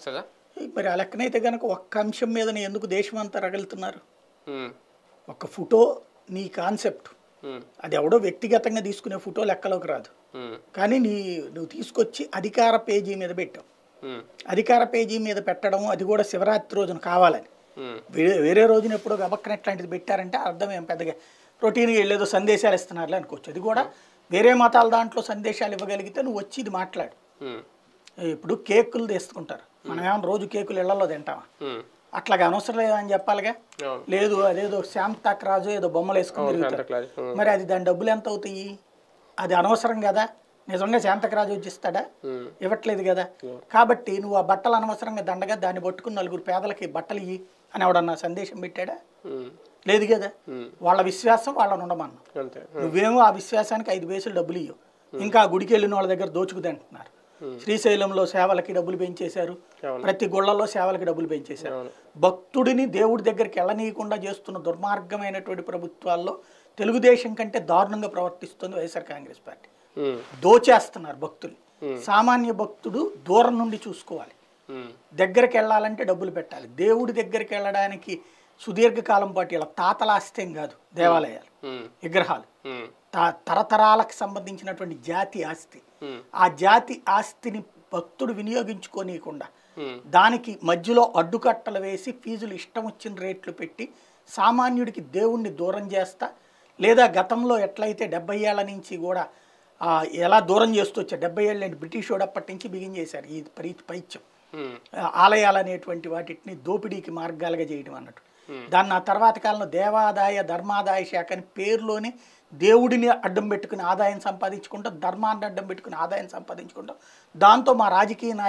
కదా మరి ఆ లెక్కనైతే కనుక ఒక్క అంశం మీద ఎందుకు దేశం అంతా రగలుతున్నారు ఉమ్, ఒక ఫోటో నీ కాన్సెప్ట్ ఉమ్, అది ఎవడో వ్యక్తిగతంగా తీసుకునే ఫోటో లెక్కలోకి రాదు ఉమ్, కానీ నీ నువ్వు తీసుకొచ్చి అధికార పేజీ మీద పెట్టావు ఉమ్, అధికార పేజీ మీద పెట్టడం అది కూడా శివరాత్రి రోజున కావాలని ఉమ్, వేరే వేరే రోజున ఎప్పుడో గబక్కన ఇట్లాంటిది పెట్టారంటే అర్థం ఏం పెద్దగా రొటీన్గా వెళ్ళేదో సందేశాలు ఇస్తున్నారులే అనుకోవచ్చు అది కూడా వేరే మతాల దాంట్లో సందేశాలు ఇవ్వగలిగితే నువ్వు వచ్చి ఇది మాట్లాడు ఉమ్, ఇప్పుడు కేకులు తీసుకుంటారు మనం ఏమన్నా రోజు కేకులు ఇళ్లలో తింటామా ఉమ్, అట్లాగా అవసరం లేదని చెప్పాలిగా అవును లేదు అదేదో శాంతాక్ రాజు ఏదో బొమ్మలు వేసుకుని అవును తిరుగుతారు శాంతా క్లాస్ ఉమ్, మరి అది దాని డబ్బులు ఎంత అవుతాయి అది అనవసరం కదా నిజంగా శాంతకరాజు వచ్చిస్తాడా ఉమ్, ఇవ్వట్లేదు కదా కాబట్టి నువ్వు ఆ బట్టలు అనవసరంగా దండగా దాన్ని పట్టుకుని నలుగురు పేదలకి బట్టలు ఇయ్యి అని ఎవడన్నా సందేశం పెట్టాడా ఉమ్, లేదు కదా ఉమ్, వాళ్ళ విశ్వాసం వాళ్ళని ఉండమన్నా అంతే నువ్వేమో ఆ విశ్వాసానికి ఐదు పైసలు డబ్బులు ఇవ్వు ఇంకా ఆ గుడికి వెళ్ళిన వాళ్ళ దగ్గర దోచుకుది అంటున్నారు శ్రీశైలంలో సేవలకి డబ్బులు పెంచేశారు అవును. ప్రతి గుళ్ళలో సేవలకి డబ్బులు పెంచేశారు అవును భక్తుడిని దేవుడి దగ్గరికి వెళ్ళనీయకుండా చేస్తున్న దుర్మార్గమైనటువంటి ప్రభుత్వాల్లో తెలుగుదేశం కంటే దారుణంగా ప్రవర్తిస్తుంది వైఎస్ఆర్ కాంగ్రెస్ పార్టీ ఉమ్, దోచేస్తున్నారు భక్తుల్ని సామాన్య భక్తుడు దూరం నుండి చూసుకోవాలి ఉమ్, దగ్గరికి వెళ్ళాలంటే డబ్బులు పెట్టాలి దేవుడి దగ్గరికి వెళ్ళడానికి సుదీర్ఘకాలం పాటు ఇలా తాతల ఆస్తేం కాదు దేవాలయాలు ఉమ్, విగ్రహాలు ఉమ్, త- తరతరాలకు సంబంధించినటువంటి జాతి ఆస్తి ఉమ్, ఆ జాతి ఆస్తిని భక్తుడు వినియోగించుకోనీయకుండా ఉమ్, దానికి మధ్యలో అడ్డుకట్టలు వేసి ఫీజులు ఇష్టం వచ్చిన రేట్లు పెట్టి సామాన్యుడికి దేవుణ్ణి దూరం చేస్తా లేదా గతంలో ఎట్లయితే డెబ్బై ఏళ్ల నుంచి కూడా ఆ, ఎలా దూరం చేస్తూ వచ్చారు డెబ్బై ఏళ్ళ నుండి బ్రిటిష్ వాడు అప్పటి నుంచి బిగిన్ చేశారు ఈ ప్రీతి పైత్యం ఉమ్, ఆలయాలు అనేటువంటి వాటిని దోపిడీకి మార్గాలుగా చేయడం అన్నట్టు దాన్ని ఆ తర్వాత కాలంలో దేవాదాయ ధర్మాదాయ శాఖ అని పేరులోనే దేవుడిని అడ్డం పెట్టుకుని ఆదాయం సంపాదించుకుంటాం ధర్మాన్ని అడ్డం పెట్టుకుని ఆదాయం సంపాదించుకుంటాం దాంతో మా రాజకీయ నాయకులు